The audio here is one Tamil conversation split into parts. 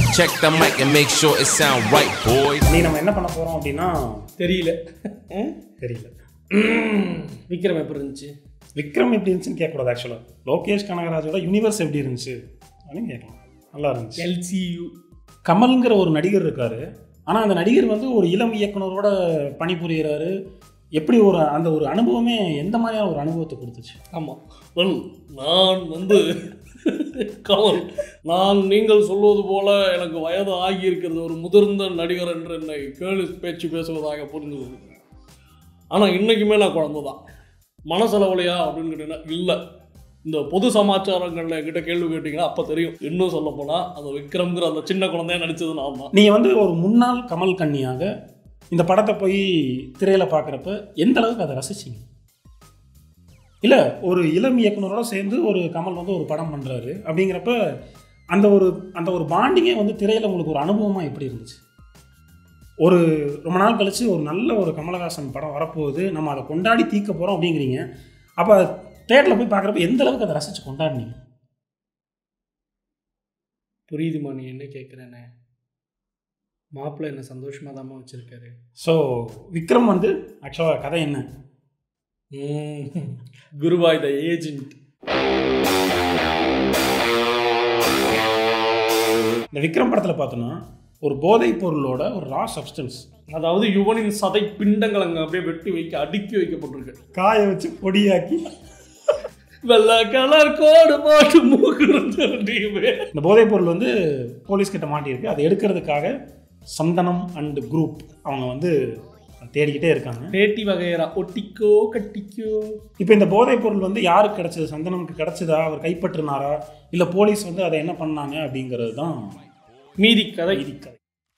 Check the mic and make sure it sound right, boys. நீ நம்ம என்ன பண்ண போகிறோம் அப்படின்னா தெரியல ஆ? தெரியல விக்ரம் எப்படி இருந்துச்சு விக்ரம் எப்படி இருந்துச்சுன்னு கேட்கக்கூடாது ஆக்சுவலாக லோகேஷ் கனகராஜோட யூனிவர்ஸ் எப்படி இருந்துச்சு அப்படின்னு கேட்கலாம் நல்லா இருந்துச்சு எல்சியூ கமல்ங்கிற ஒரு நடிகர் இருக்காரு ஆனால் அந்த நடிகர் வந்து ஒரு இளம் இயக்குனரோட பணிபுரிகிறாரு எப்படி ஒரு அந்த ஒரு அனுபவமே எந்த மாதிரியான ஒரு அனுபவத்தை கொடுத்துச்சு ஆமாம் வெல் நான் வந்து கமல் நான் நீங்கள் சொல்வது போல எனக்கு வயது ஆகியிருக்கிறது ஒரு முதிர்ந்த நடிகர் என்று என்னை கேலி பேச்சு பேசுவதாக புரிந்து கொள்கிறேன் ஆனால் இன்றைக்குமே நான் குழந்தை தான் மனசளவலையா அப்படின்னு கேட்டீங்கன்னா இல்லை இந்த பொது சமாச்சாரங்களில் என்கிட்ட கேள்வி கேட்டிங்கன்னா அப்போ தெரியும் இன்னும் சொல்ல போனால் அந்த விக்ரம்ங்கிற அந்த சின்ன குழந்தையா நடித்தது நான் தான் நீங்கள் வந்து ஒரு முன்னாள் கமல் கன்னியாக இந்த படத்தை போய் திரையில் பார்க்குறப்ப எந்த அளவுக்கு அதை ரசிச்சிங்க இல்லை ஒரு இளம் இயக்குனரோட சேர்ந்து ஒரு கமல் வந்து ஒரு படம் பண்ணுறாரு அப்படிங்கிறப்ப அந்த ஒரு அந்த ஒரு பாண்டிங்கே வந்து திரையில் உங்களுக்கு ஒரு அனுபவமாக எப்படி இருந்துச்சு ஒரு ரொம்ப நாள் கழிச்சு ஒரு நல்ல ஒரு கமலஹாசன் படம் வரப்போகுது நம்ம அதை கொண்டாடி தீர்க்க போகிறோம் அப்படிங்கிறீங்க அப்போ தேட்டரில் போய் பார்க்குறப்ப எந்த அளவுக்கு அதை ரசித்து கொண்டாடினீங்க புரியுதுமா நீ என்ன கேட்குறேன்னு மாப்பிள்ளை என்ன சந்தோஷமாக தாம்மா வச்சுருக்காரு ஸோ விக்ரம் வந்து ஆக்சுவலாக கதை என்ன குருவாய் த ஏஜென்ட் இந்த விக்ரம் படத்தில் பார்த்தோன்னா ஒரு போதைப் பொருளோட ஒரு ரா சப்ஸ்டன்ஸ் அதாவது யுவனின் சதை பிண்டங்கள் அங்கே அப்படியே வெட்டி வைக்க அடுக்கி வைக்கப்பட்டிருக்கு காய வச்சு பொடியாக்கி வெள்ளை கலர் கோடு போட்டு மூக்குறீங்க இந்த போதைப் பொருள் வந்து போலீஸ் கிட்ட மாட்டியிருக்கு அதை எடுக்கிறதுக்காக சந்தனம் அண்ட் குரூப் அவங்க வந்து தேடிக்கிட்டே இருக்காங்க பேட்டி வகையரா ஒட்டிக்கோ கட்டிக்கோ இப்போ இந்த போதைப் பொருள் வந்து யாருக்கு கிடைச்சது சந்தனமுக்கு கிடைச்சதா அவர் கைப்பற்றினாரா இல்லை போலீஸ் வந்து அதை என்ன பண்ணாங்க அப்படிங்கிறது தான் மீதி கதை இது கதை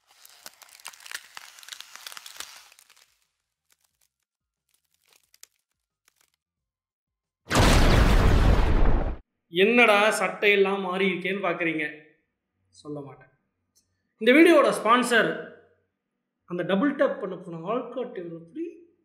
என்னடா சட்டையெல்லாம் மாறி இருக்கேன்னு பார்க்குறீங்க சொல்ல மாட்டேன் இந்த வீடியோவோட ஸ்பான்சர் அந்த டபுள் டேப் பண்ண போன ஆல்காட் எப்படி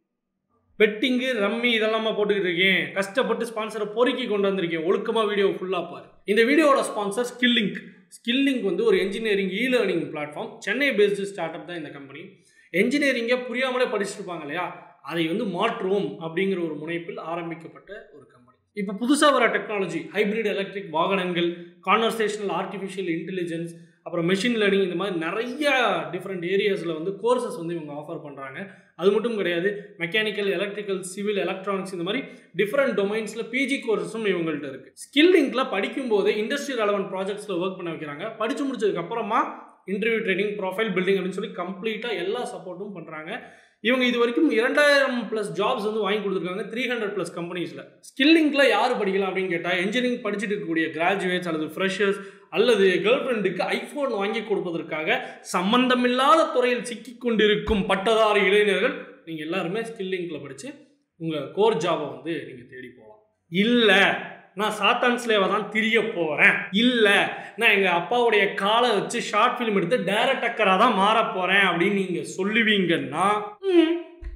பெட்டிங்கு ரம்மி இதெல்லாமா போட்டுக்கிட்டு இருக்கேன் கஷ்டப்பட்டு ஸ்பான்சரை பொறுக்கி கொண்டு வந்திருக்கேன் ஒழுக்கமாக வீடியோ ஃபுல்லாக பாரு இந்த வீடியோவோட ஸ்பான்சர் ஸ்கில்லிங்க் ஸ்கில்லிங்க் வந்து ஒரு engineering e learning platform Chennai based startup தான் இந்த கம்பெனி என்ஜினியரிங்கை புரியாமலே படிச்சுட்டு இருப்பாங்க இல்லையா அதை வந்து மாற்றுவோம் அப்படிங்கிற ஒரு முனைப்பில் ஆரம்பிக்கப்பட்ட ஒரு கம்பெனி இப்போ புதுசாக வர டெக்னாலஜி ஹைப்ரிட் எலக்ட்ரிக் வாகனங்கள் கான்வர்சேஷனல் ஆர்டிஃபிஷியல் இன்டெலிஜென்ஸ் அப்புறம் மெஷின் லேர்னிங் இந்த மாதிரி நிறைய டிஃப்ரெண்ட் ஏரியாஸில் வந்து கோர்சஸ் வந்து இவங்க ஆஃபர் பண்ணுறாங்க அது மட்டும் கிடையாது மெக்கானிக்கல் எலக்ட்ரிக்கல் சிவில் எலக்ட்ரானிக்ஸ் இந்த மாதிரி டிஃப்ரெண்ட் டொமைன்ஸில் பிஜி கோர்சஸும் இவங்கள்ட்ட இருக்குது ஸ்கில் லிங்கில் படிக்கும்போது இண்டஸ்ட்ரி ரெலவெண்ட் ப்ராஜெக்ட்ஸில் ஒர்க் பண்ண வைக்கிறாங்க படித்து முடிச்சதுக்கு அப்புறமா இன்டர்வியூ ட்ரைனிங் ப்ரொஃபைல் பில்டிங் அப்படின்னு சொல்லி கம்ப்ளீட்டாக எல்லா சப்போர்ட்டும் பண்ணுறாங்க இவங்க இது வரைக்கும் இரண்டாயிரம் ப்ளஸ் ஜாப்ஸ் வந்து வாங்கி கொடுத்துருக்காங்க த்ரீ ஹண்ட்ரட் ப்ளஸ் கம்பெனிஸில் ஸ்கில்லிங்கில் யார் படிக்கலாம் அப்படின்னு கேட்டால் இன்ஜினியரிங் படிச்சுட்டு இருக்கக்கூடிய கிராஜுவேட்ஸ் அல்லது ஃப்ரெஷர்ஸ் அல்லது கேர்ள் ஃப்ரெண்டுக்கு ஐஃபோன் வாங்கி கொடுப்பதற்காக சம்பந்தமில்லாத துறையில் சிக்கிக் கொண்டிருக்கும் பட்டதாரி இளைஞர்கள் நீங்கள் எல்லாருமே ஸ்கில்லிங்கில் படித்து உங்கள் கோர் ஜாபை வந்து நீங்கள் தேடி போகலாம் இல்லை நான் சாத்தான் ஸ்லேவை தான் திரிய போகிறேன் இல்லை நான் எங்கள் அப்பாவுடைய காலை வச்சு ஷார்ட் ஃபிலிம் எடுத்து டைரக்ட் அக்கராக தான் மாற போகிறேன் அப்படின்னு நீங்கள் சொல்லுவீங்கன்னா ம்,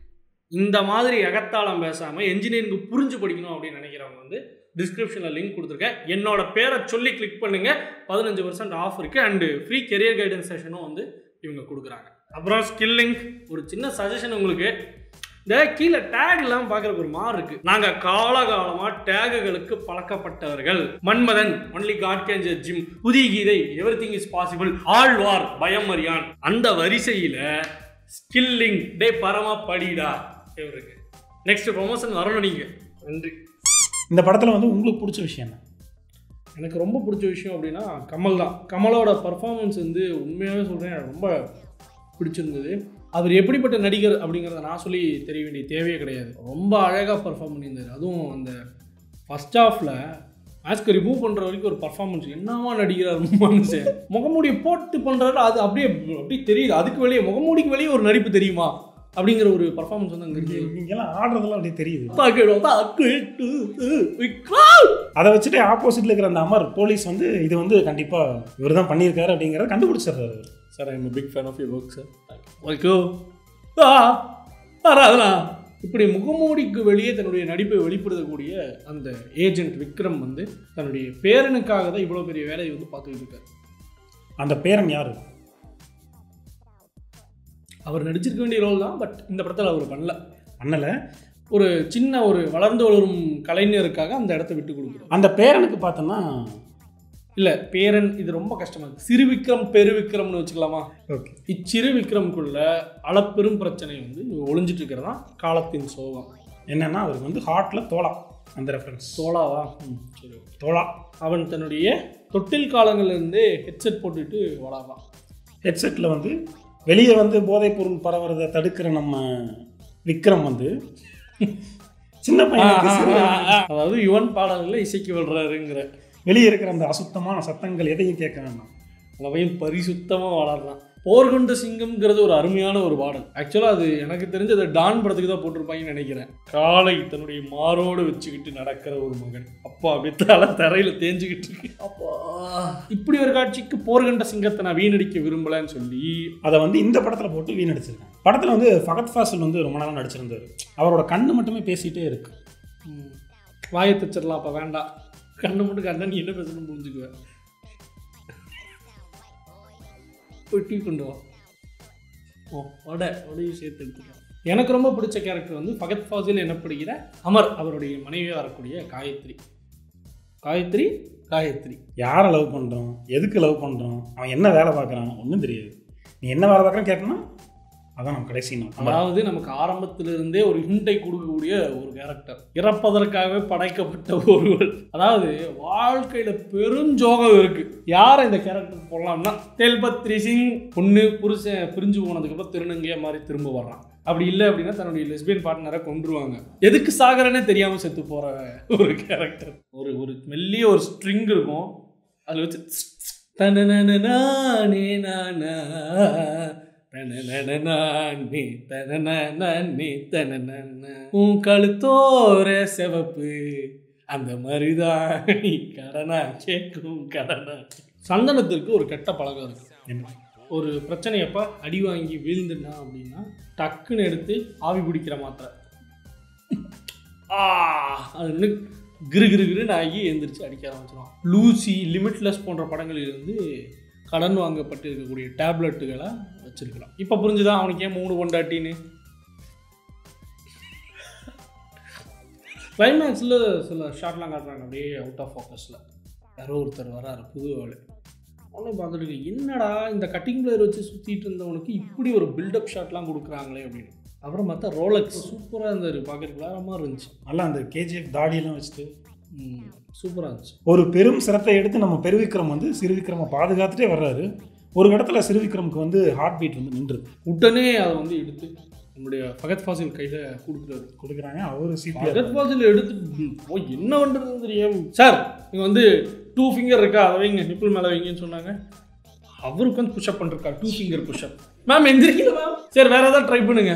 இந்த மாதிரி எகத்தாளம் பேசாமல் என்ஜினியரிங் புரிஞ்சு படிக்கணும் அப்படின்னு நினைக்கிறவங்க வந்து டிஸ்கிரிப்ஷனில் லிங்க் கொடுத்துருக்கேன் என்னோட பேரை சொல்லி கிளிக் பண்ணுங்கள் பதினஞ்சு பர்சன்ட் ஆஃப் இருக்குது அண்டு ஃப்ரீ கெரியர் கைடன்ஸ் செஷனும் வந்து இவங்க கொடுக்குறாங்க அப்புறம் ஸ்கில் லிங்க் ஒரு சின்ன சஜஷன் உங்களுக்கு இந்த கீழே டேக் எல்லாம் பார்க்குறக்கு ஒரு மாறு இருக்கு நாங்க காலகாலமா டேகுகளுக்கு பழக்கப்பட்டவர்கள் மன்மதன் ஒன்லி காட் கேன் ஜிம் Puthiya Geethai everything is possible Aalwar Bayamariyaan அந்த வரிசையில ஸ்கில்லிங் டே பரமா படிடா இவருக்கு நெக்ஸ்ட் ப்ரொமோஷன் வரணும் நீங்க நன்றி இந்த படத்தில் வந்து உங்களுக்கு பிடிச்ச விஷயம் என்ன எனக்கு ரொம்ப பிடிச்ச விஷயம் அப்படின்னா கமல் தான் கமலோட பர்ஃபார்மன்ஸ் வந்து உண்மையாகவே சொல்கிறேன் எனக்கு ரொம்ப பிடிச்சிருந்தது அவர் எப்படிப்பட்ட நடிகர் அப்படிங்கிறத நான் சொல்லி தெரிய வேண்டிய தேவையே கிடையாது ரொம்ப அழகாக பர்ஃபார்ம் பண்ணியிருந்தார் அதுவும் அந்த ஃபஸ்ட் ஹாஃபில் மாஸ்க்கை ரிமூவ் பண்ணுற வரைக்கும் ஒரு பர்ஃபார்மன்ஸ் என்னவா நடிக்கிறார் மனுஷன் முகமூடியை போட்டு பண்ணுறாரு அது அப்படியே அப்படியே தெரியுது அதுக்கு வெளியே முகமூடிக்கு வெளியே ஒரு நடிப்பு தெரியுமா அப்படிங்கிற ஒரு பர்ஃபார்மன்ஸ் வந்து அங்கே இருக்குது இங்கெல்லாம் ஆடுறதெல்லாம் அப்படியே தெரியுது பாக்கிடும் தாக்கு விக்ரம் அதை வச்சுட்டு ஆப்போசிட்ல இருக்கிற அந்த அமர் போலீஸ் வந்து இது வந்து கண்டிப்பாக இவர் தான் பண்ணியிருக்காரு அப்படிங்கிறத கண்டுபிடிச்சிடுறாரு sir I'm big fan of you work sir okay ஆ வராதனா இப்படி முகமூடிக்கு வெளியே தன்னுடைய நடிப்பை வெளிப்படுத்தக்கூடிய அந்த ஏஜென்ட் விக்ரம் வந்து தன்னுடைய பேரனுக்காக தான் இவ்வளோ பெரிய வேலையை வந்து பார்த்துக்கிட்டு இருக்காரு அந்த பேரன் யாரு அவர் நடிச்சிருக்க வேண்டிய ரோல் தான் பட் இந்த படத்தில் அவர் பண்ணல அண்ணல ஒரு சின்ன ஒரு வளர்ந்து வளரும் கலைஞருக்காக அந்த இடத்த விட்டு கொடுக்குறோம் அந்த பேரனுக்கு பார்த்தோன்னா இல்லை பேரன் இது ரொம்ப கஷ்டமா இருக்கு சிறு விக்ரம் பெரு விக்ரம்னு வச்சுக்கலாமா ஓகே இச்சிறு விக்ரம்குள்ள அளப்பெரும் பிரச்சனை வந்து இங்க ஒளிஞ்சிட்டு இருக்கிறதா காலத்தின் சோகம் என்னன்னா அவருக்கு வந்து ஹார்ட்ல தோலா அந்த ரெஃபரன்ஸ் சோலாவா ம், சரி okay. தோலா அவன் தன்னுடைய தொட்டில் காலங்கள்ல இருந்தே ஹெட்செட் போட்டுட்டு வளர்றான் ஹெட்செட்டில் வந்து வெளியே வந்து போதைப் பொருள் பரவுறதை தடுக்கிற நம்ம விக்ரம் வந்து சின்ன பையனுக்கு சிறு- அதாவது யுவன் பாடல்களில் இசைக்கு விடுறாருங்கிற வெளியே இருக்கிற அந்த அசுத்தமான சத்தங்கள் எதையும் கேட்க வேண்டாம் அவன் பரிசுத்தமாக வளர்றான் போர்கொண்ட சிங்கம்ங்கிறது ஒரு அருமையான ஒரு பாடல் ஆக்சுவலாக அது எனக்கு தெரிஞ்சு அது டான் படத்துக்கு தான் போட்டிருப்பாங்கன்னு நினைக்கிறேன் காலை தன்னுடைய மாரோடு வச்சுக்கிட்டு நடக்கிற ஒரு மகன் அப்பா அப்படியே தலை தரையில் தேஞ்சுக்கிட்டு இருக்கு அப்பா இப்படி ஒரு காட்சிக்கு போர்கண்ட சிங்கத்தை நான் வீணடிக்க விரும்பலன்னு சொல்லி அதை வந்து இந்த படத்தில் போட்டு வீணடிச்சிருக்காங்க படத்தில் வந்து ஃபகத் ஃபாசில் வந்து ரொம்ப நாளாக நடிச்சிருந்தாரு அவரோட கண்ணு மட்டுமே பேசிகிட்டே இருக்கு ம், வாயை தச்சிடலாம் அப்போ வேண்டாம் கண்ணு மட்டும் கண்ணா நீ என்ன பேசணும்னு புரிஞ்சுக்குவேன் போய் டீ கொண்டு வா ஓ வடை வடையும் சேர்த்து எடுத்துக்கலாம் எனக்கு ரொம்ப பிடிச்ச கேரக்டர் வந்து ஃபகத் ஃபாசில் எனப்படுகிற அமர் அவருடைய மனைவியாக வரக்கூடிய காயத்ரி காயத்ரி காயத்ரி யாரை லவ் பண்ணுறோம் எதுக்கு லவ் பண்ணுறோம் அவன் என்ன வேலை பார்க்குறான் ஒன்றும் தெரியாது நீ என்ன வேலை பார்க்குறான்னு கேட்டனா அதான் நம்ம கடைசி நாள் அதாவது நமக்கு ஆரம்பத்திலிருந்தே ஒரு ஹிண்டை கொடுக்கக்கூடிய ஒரு கேரக்டர் இறப்பதற்காகவே படைக்கப்பட்ட ஒருவர் அதாவது வாழ்க்கையில பெரும் ஜோகம் இருக்கு யாரை இந்த கேரக்டர் போடலாம்னா தெல்பத்ரி சிங் பொண்ணு புருஷன் பிரிஞ்சு போனதுக்கப்புறம் திருநங்கையா மாதிரி திரும்ப வர்றான் அப்படி இல்லை அப்படின்னா தன்னுடைய லெஸ்பியன் பார்ட்னரை கொண்டுருவாங்க எதுக்கு சாகரனே தெரியாம செத்து போற ஒரு கேரக்டர் ஒரு ஒரு மெல்லிய ஒரு ஸ்ட்ரிங் இருக்கும் அதில் வச்சு தனனே நானா தனனனே தனனனே தனனன. உன் கழுத்தோர செவப்பு அந்த மாதிரிதான் நீ கடனா கேட்கும் கடனா சந்தனத்திற்கு ஒரு கெட்ட பழக்கம் இருக்கு என்ன ஒரு பிரச்சனையப்ப அடி வாங்கி வீழ்ந்துட்டான் அப்படின்னா டக்குன்னு எடுத்து ஆவி பிடிக்கிற மாத்திரை ஆ அது நின்னு கிரு கிரு கிருன்னு ஆகி எந்திரிச்சு அடிக்க ஆரம்பிச்சிடும் லூசி லிமிட்லெஸ் போன்ற படங்களில் இருந்து கடன் வாங்கப்பட்டு இருக்கக்கூடிய டேப்லெட்டுகளை வச்சிருக்கலாம் இப்போ புரிஞ்சுதா அவனுக்கு ஏன் மூணு கொண்டாட்டின்னு கிளைமேக்ஸில் சில ஷார்ட்லாம் காட்டுறாங்க அப்படியே அவுட் ஆஃப் ஃபோக்கஸில் யாரோ ஒருத்தர் வராரு புது ஆள் அவனே பார்த்துட்டு இருக்கு, என்னடா இந்த கட்டிங் பிளேயர் வச்சு சுற்றிட்டு இருந்தவனுக்கு இப்படி ஒரு பில்டப் ஷாட்லாம் கொடுக்குறாங்களே அப்படின்னு அப்புறம் பார்த்தா ரோலக்ஸ் சூப்பராக இருந்தார் பார்க்குறதுக்கு வேற மாதிரி இருந்துச்சு நல்லா அந்த கேஜிஎஃப் தாடியெல்லாம் வச்சுட்டு சூப்பராக இருந்துச்சு ஒரு பெரும் சிரத்தை எடுத்து நம்ம பெருவிக்ரம் வந்து சிறுவிக்ரமை பாதுகாத்துட்டே வர்றாரு ஒரு இடத்துல சிறுவிக்ரமுக்கு வந்து ஹார்ட் பீட் வந்து நின்றுது உடனே அதை வந்து எடுத்து நம்முடைய ஃபகத் ஃபாசில் கையில் கொடுக்குறாரு கொடுக்குறாங்க அவரு சிபிஆர் ஃபகத் ஃபாசில் எடுத்து ம், ஓ என்ன பண்ணுறதுன்னு தெரியும் சார் நீங்கள் வந்து டூ ஃபிங்கர் இருக்கா அதை வைங்க நிப்பிள் மேலே வைங்கன்னு சொன்னாங்க அவருக்கு வந்து புஷ்அப் பண்ணிருக்கா டூ ஃபிங்கர் புஷ்அப் மேம் எந்திரிக்கல மேம் சரி வேற ஏதாவது ட்ரை பண்ணுங்க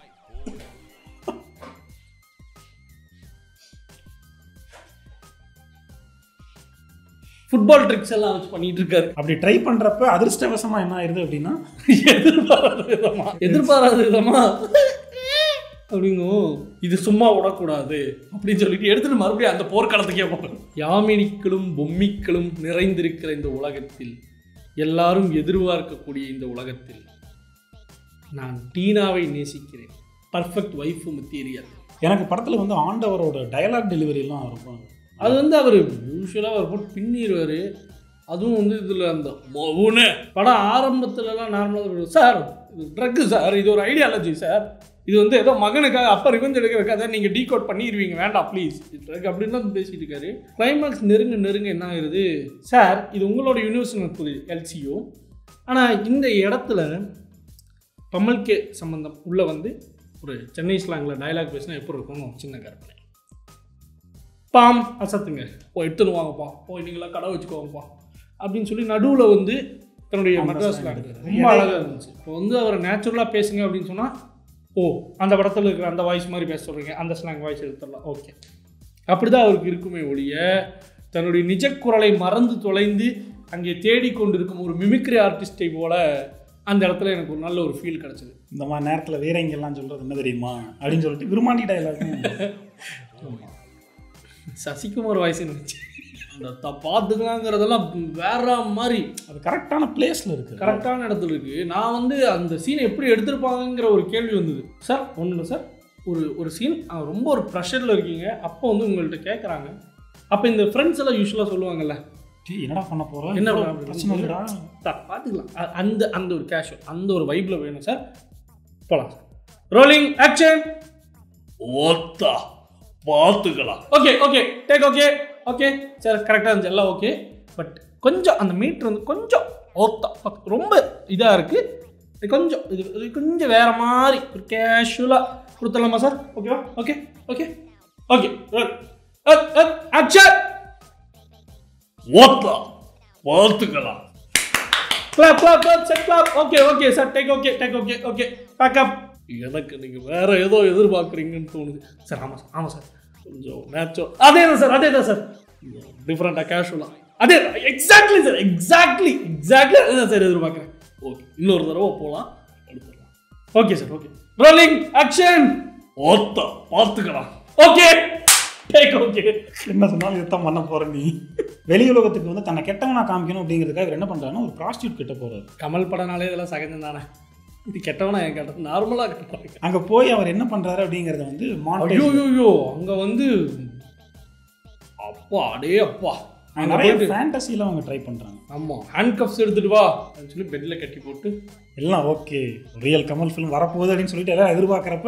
ஃபுட்பால் ட்ரிக்ஸ் எல்லாம் வச்சு பண்ணிட்டு இருக்காரு அப்படி ட்ரை பண்ணுறப்ப அதிர்ஷ்டவசமா என்ன ஆயிருது அப்படின்னா எதிர்பாராத விதமா எதிர்பாராத விதமா அப்படிங்கும் இது சும்மா விடக்கூடாது அப்படின்னு சொல்லிட்டு எடுத்துட்டு மறுபடியும் அந்த போர்க்களத்துக்கே போகணும் யாமினிக்களும் பொம்மிக்களும் நிறைந்திருக்கிற இந்த உலகத்தில் எல்லாரும் எதிர்பார்க்கக்கூடிய இந்த உலகத்தில் நான் டீனாவை நேசிக்கிறேன் பர்ஃபெக்ட் ஒய்ஃபு மெட்டீரியல் எனக்கு படத்தில் வந்து ஆண்டவரோட டயலாக் டெலிவரிலாம் இருக்கும் அது வந்து அவர் யூஸ்வலாக அவர் போட்டு பின்னிடுவார் அதுவும் வந்து இதில் அந்த மவுன படம் ஆரம்பத்துலலாம் நார்மலாக சார் இது ட்ரக்கு சார் இது ஒரு ஐடியாலஜி சார் இது வந்து ஏதோ மகனுக்காக அப்பா ரிவெஞ்ச் எடுக்கிற கதை நீங்கள் டீகோட் பண்ணிடுவீங்க வேண்டாம் ப்ளீஸ் ட்ரக் அப்படின்னு தான் பேசிட்டு இருக்காரு கிளைமேக்ஸ் நெருங்க நெருங்க என்ன ஆகுது சார் இது உங்களோட யூனிவர்ஸ் எனக்கு புரியுது எல்சியோ ஆனால் இந்த இடத்துல கமல்கே சம்பந்தம் உள்ள வந்து ஒரு சென்னை ஸ்லாங்கில் டயலாக் பேசினா எப்படி இருக்கும்னு ஒரு சின்ன கற்பனை பாம் அசத்துங்க போய் எடுத்துன்னு வாங்கப்பா போய் நீங்களாம் கடை வச்சுக்கோங்கப்பா அப்படின்னு சொல்லி நடுவில் வந்து தன்னுடைய ஆமா, மெட்ராஸ் slang slang இருக்கு. ரொம்ப அழகாக இருந்துச்சு இப்போ வந்து அவர் நேச்சுரலாக பேசுங்க அப்படின்னு சொன்னால் ஓ அந்த படத்தில் இருக்கிற அந்த வாய்ஸ் மாதிரி பேச சொல்கிறீங்க அந்த ஸ்லாங் வாய்ஸ் எடுத்துடலாம் ஓகே அப்படி தான் அவருக்கு இருக்குமே ஒழிய தன்னுடைய நிஜ குரலை மறந்து தொலைந்து அங்கே தேடிக்கொண்டிருக்கும் ஒரு மிமிக்ரி ஆர்டிஸ்டை போல அந்த இடத்துல எனக்கு ஒரு நல்ல ஒரு ஃபீல் கிடச்சிது இந்த மாதிரி நேரத்தில் வேற எங்கெல்லாம் சொல்கிறது என்ன தெரியுமா அப்படின்னு சொல்லிட்டு விரும்மாண்டி டயலாக் சசிகுமார் வாய்ஸ் இருந்துச்சு அந்த த பார்த்துக்கலாங்கிறதெல்லாம் வேற மாதிரி அது கரெக்டான பிளேஸில் இருக்குது கரெக்டான இடத்துல இருக்கு நான் வந்து அந்த சீனை எப்படி எடுத்திருப்பாங்கங்கிற ஒரு கேள்வி வந்தது சார் ஒன்றும் இல்லை சார் ஒரு ஒரு சீன் ரொம்ப ஒரு ப்ரெஷரில் இருக்கீங்க அப்போ வந்து உங்கள்கிட்ட கேட்குறாங்க அப்போ இந்த ஃப்ரெண்ட்ஸ் எல்லாம் யூஸ்வலாக சொல்லுவாங்கல்ல டேய், என்னடா பண்ண போகிறோம் என்ன என்ன பண்ண பிரச்சனை இல்லைடா சார் பார்த்துக்கலாம் அ- அந்த அந்த ஒரு கேஷுவல் அந்த ஒரு வைப்பில் வேணும் சார் போகலாம் சார் ரோலிங் ஆக்ஷன் ஓத்தா பார்த்துக்கலாம் okay okay take okay okay sir கரெக்டாக இருந்துச்சு எல்லாம் ஓகே பட் கொஞ்சம் அந்த மீட்ரு வந்து கொஞ்சம் ஓத்தா பக்- ரொம்ப இதாக இருக்குது கொஞ்சம் இது இது கொஞ்சம் வேற மாதிரி ஒரு கேஷுவலாக கொடுத்துடலாமா சார் ஓகேவா ஓகே ஓகே ஓகே ஆக்ஷன் ஓத்தா பார்த்துக்கலாம் clap clap clap set clap okay okay sir take okay take okay okay pack up எனக்கு நீங்கள் வேற ஏதோ எதிர்பார்க்குறீங்கன்னு தோணுது சார் ஆமாம் சார் ஆமாம் சார் கொஞ்சம் மேட்சோ அதே தான் சார் அதே தான் சார் டிஃப்ரெண்ட்டாக கேஷுவலாக அதே எக்ஸாக்ட்லி சார் எக்ஸாக்ட்லி எக்ஸாக்ட்லி அதுதான் சார் எதிர்பார்க்குறேன் ஓகே இன்னொரு தடவை போகலாம் எடுத்துடலாம் okay sir okay rolling action ஓத்தா பார்த்துக்கலாம் ஓகே டேக் ஓகே என்ன சொன்னாலும் இதுதான் பண்ண போற நீ வெளி உலகத்துக்கு வந்து தன்னை கெட்டவனா காமிக்கணும் அப்படிங்கிறதுக்காக இவர் என்ன பண்றாருன்னா ஒரு ப்ராஸ்டியூட் கிட்ட போறாரு கமல் படனாலே இதெல்லாம் சகஜம் தானே இது கெட்டவனா என் கெட்டது நார்மலாக கெட்டவன் அங்க போய் அவர் என்ன பண்றாரு அப்படிங்கறத வந்து ஐயோ மாண்டேஜ் ஐயோ அங்க வந்து அப்பா அடே அப்பா அங்க அங்க நிறைய போயிட்டு ஃபேண்டசில அவங்க ட்ரை பண்றாங்க ஆமா ஹேண்ட் கப்ஸ் எடுத்துட்டு வா அப்படின்னு சொல்லி பெட்ல கட்டி போட்டு எல்லாம் ஓகே ரியல் கமல் ஃபிலிம் வரப்போகுது அப்படின்னு சொல்லிட்டு எல்லாம் எதிர்பார்க்கறப்ப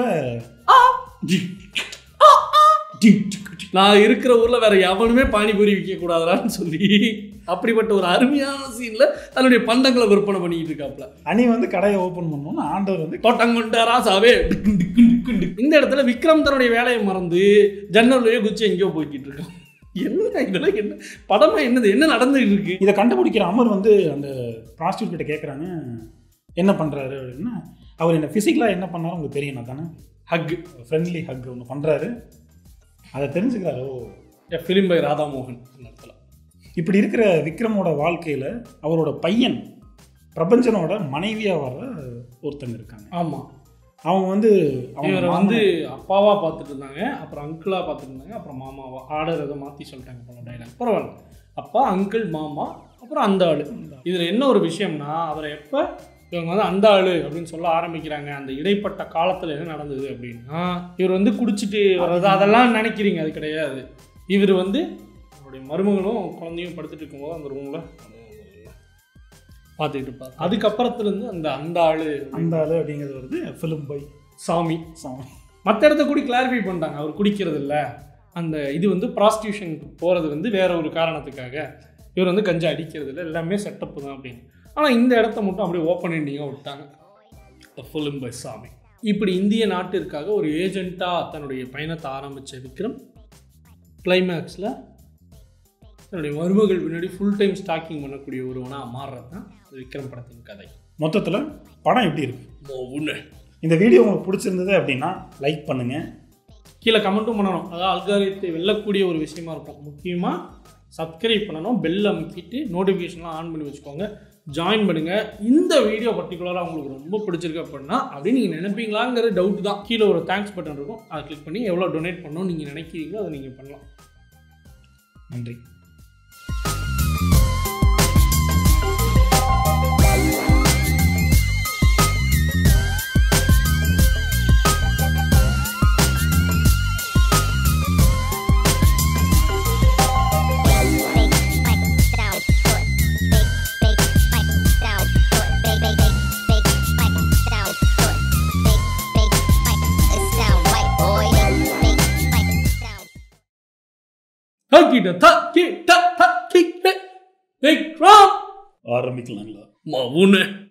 நான் இருக்கிற ஊர்ல வேற எவனுமே பானிபூரி விற்க கூடாதுடான்னு சொல்லி அப்படிப்பட்ட ஒரு அருமையான சீன்ல தன்னுடைய பண்டங்களை விற்பனை பண்ணிட்டு இருக்காப்ல அணி வந்து கடையை ஓபன் பண்ணணும்னு ஆண்டவர் வந்து தோட்டங்கொண்ட ராசாவே டிக்கு டிக்கு டிக்கு டிக்கு. இந்த இடத்துல விக்ரம் தன்னுடைய வேலையை மறந்து ஜன்னல்லையே குச்சி எங்கேயோ போய்கிட்டு இருக்கான் என்ன இதெல்லாம் என்ன படமா என்னது என்ன நடந்துகிட்டு இருக்கு இதை கண்டுபிடிக்கிற அமர் வந்து அந்த ப்ராஸ்டியூட் கிட்ட கேட்குறாங்க என்ன பண்றாரு அப்படின்னா அவர் என்ன ஃபிசிக்கலாக என்ன பண்ணாரு உங்களுக்கு தெரியும் நான் தானே ஹக் ஃப்ரெண்ட்லி ஹக் ஒன்று பண்றாரு அதை தெரிஞ்சுக்கிறாரு ஓ ஃபிலிம் பை ராதாமோகன் அந்த இடத்துல இப்படி இருக்கிற விக்ரமோட வாழ்க்கையில அவரோட பையன் பிரபஞ்சனோட மனைவியா வர்ற ஒருத்தங்க இருக்காங்க ஆமா அவங்க வந்து அவங்க இவரை மாமனார் வந்து அப்பாவா பார்த்துட்டு இருந்தாங்க அப்புறம் அங்கிளா பார்த்துட்டு இருந்தாங்க அப்புறம் மாமாவா ஆர்டர் எதை மாற்றி சொல்லிட்டாங்க போல டைலாக் பரவாயில்ல அப்பா அங்கிள் மாமா அப்புறம் அந்த ஆளு இதில் என்ன ஒரு விஷயம்னா அவரை எப்போ இவங்க வந்து அந்த ஆளு அப்படின்னு சொல்ல ஆரம்பிக்கிறாங்க அந்த இடைப்பட்ட காலத்தில் என்ன நடந்தது அப்படின்னா இவர் வந்து குடிச்சிட்டு வர்றது அதெல்லாம் நினைக்கிறீங்க அது கிடையாது இவர் வந்து அவருடைய மருமகனும் குழந்தையும் படுத்துட்டு இருக்கும்போது அந்த ரூமில் பார்த்துக்கிட்டு இருப்பார் அதுக்கப்புறத்துலேருந்து அந்த அந்த ஆளு அந்த ஆளு அப்படிங்கிறது வருது ஃபிலிம் பை சாமி சாமி மற்ற இடத்த கூட கிளாரிஃபை பண்ணிட்டாங்க அவர் குடிக்கிறது இல்ல அந்த இது வந்து ப்ராஸ்டியூஷனுக்கு போகிறது வந்து வேற ஒரு காரணத்துக்காக இவர் வந்து கஞ்சா அடிக்கிறது இல்லை எல்லாமே செட்டப் தான் அப்படின்னு ஆனால் இந்த இடத்த மட்டும் அப்படியே ஓப்பன் எண்டிங்காக விட்டாங்க ஃபுல்லும் பை சாமி இப்படி இந்திய நாட்டிற்காக ஒரு ஏஜெண்ட்டாக தன்னுடைய பயணத்தை ஆரம்பித்த விக்ரம் கிளைமேக்ஸில் தன்னுடைய மருமகள் பின்னாடி ஃபுல் டைம் ஸ்டாக்கிங் பண்ணக்கூடிய ஒருவனாக மாறுறது தான் விக்ரம் படத்தின் கதை மொத்தத்துல படம் எப்படி இருக்கு உன்னை இந்த வீடியோ உங்களுக்கு பிடிச்சிருந்தது அப்படின்னா லைக் பண்ணுங்க கீழே கமெண்ட்டும் பண்ணணும் அதாவது அல்காரியத்தை வெல்லக்கூடிய ஒரு விஷயமா இருக்கும் முக்கியமாக சப்ஸ்கிரைப் பண்ணணும் பெல் அமுக்கிட்டு நோட்டிஃபிகேஷன்லாம் ஆன் பண்ணி வச்சுக்கோங்க ஜாயின் பண்ணுங்க இந்த வீடியோ பர்டிகுலராக உங்களுக்கு ரொம்ப பிடிச்சிருக்கு அப்படின்னா அப்படின்னு நீங்கள் நினைப்பீங்களாங்கிற டவுட் தான் கீழே ஒரு தேங்க்ஸ் பட்டன் இருக்கும் அதை கிளிக் பண்ணி எவ்வளோ டொனேட் பண்ணணும் நீங்கள் நினைக்கிறீங்களோ அதை நீங்கள் பண்ணலாம் நன்றி தக்கிட்ட தக்கிட்ட தக்கிட்ட விக்ரம் ஆரம்பிக்கலாங்களா மவுனு